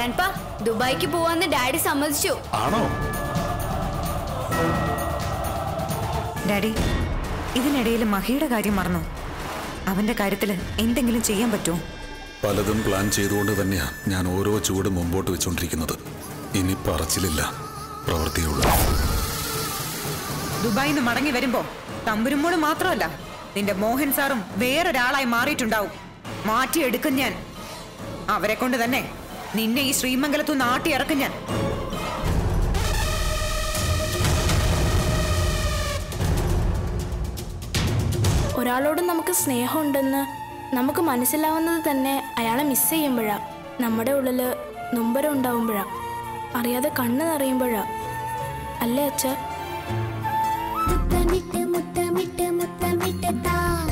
grandpa ദുബായിക്ക് പോവാന്ന് daddy സമ്മതിച്ചു ആണോ ഡാഡി ഇതിനിടയിൽ മഹിയുടെ കാര്യം മറന്നു അവന്റെ കാര്യത്തിൽ എന്തെങ്കിലും ചെയ്യാൻ പറ്റുമോ പലതും പ്ലാൻ ചെയ്തുകൊണ്ട് തന്നെയാ ഞാൻ ഓരോ ചുവട് മുമ്പോട്ട് വെച്ചുകൊണ്ടിരിക്കുന്നത് ഇനി പറച്ചിലില്ല പ്രവൃത്തിയുള്ളൂ ദുബായിൽ നിന്ന് മടങ്ങി വരുമ്പോ തമ്പുരുമോള് മാത്രമല്ല നിന്റെ മോഹൻ സാറും വേറൊരാളായി മാറിയിട്ടുണ്ടാവും മാറ്റിയെടുക്കും ഞാൻ അവരെ കൊണ്ട് തന്നെ നിന്നെ ഈ ശ്രീമംഗലത്തു നാട്ടി ഇറക്കും ഞാൻ ഒരാളോട് നമുക്ക് സ്നേഹമുണ്ടെന്ന് നമുക്ക് മനസ്സിലാവുന്നത് തന്നെ അയാളെ മിസ് ചെയ്യുമ്പോഴാ നമ്മുടെ ഉള്ളിൽ നൊമ്പരം ഉണ്ടാവുമ്പോഴാ അറിയാതെ കണ്ണ് നിറയുമ്പോഴാ അല്ലേ അച്ഛ മുത്തമിട്ട് മുത്തമിട്ട് മുത്തമിട്ട് താ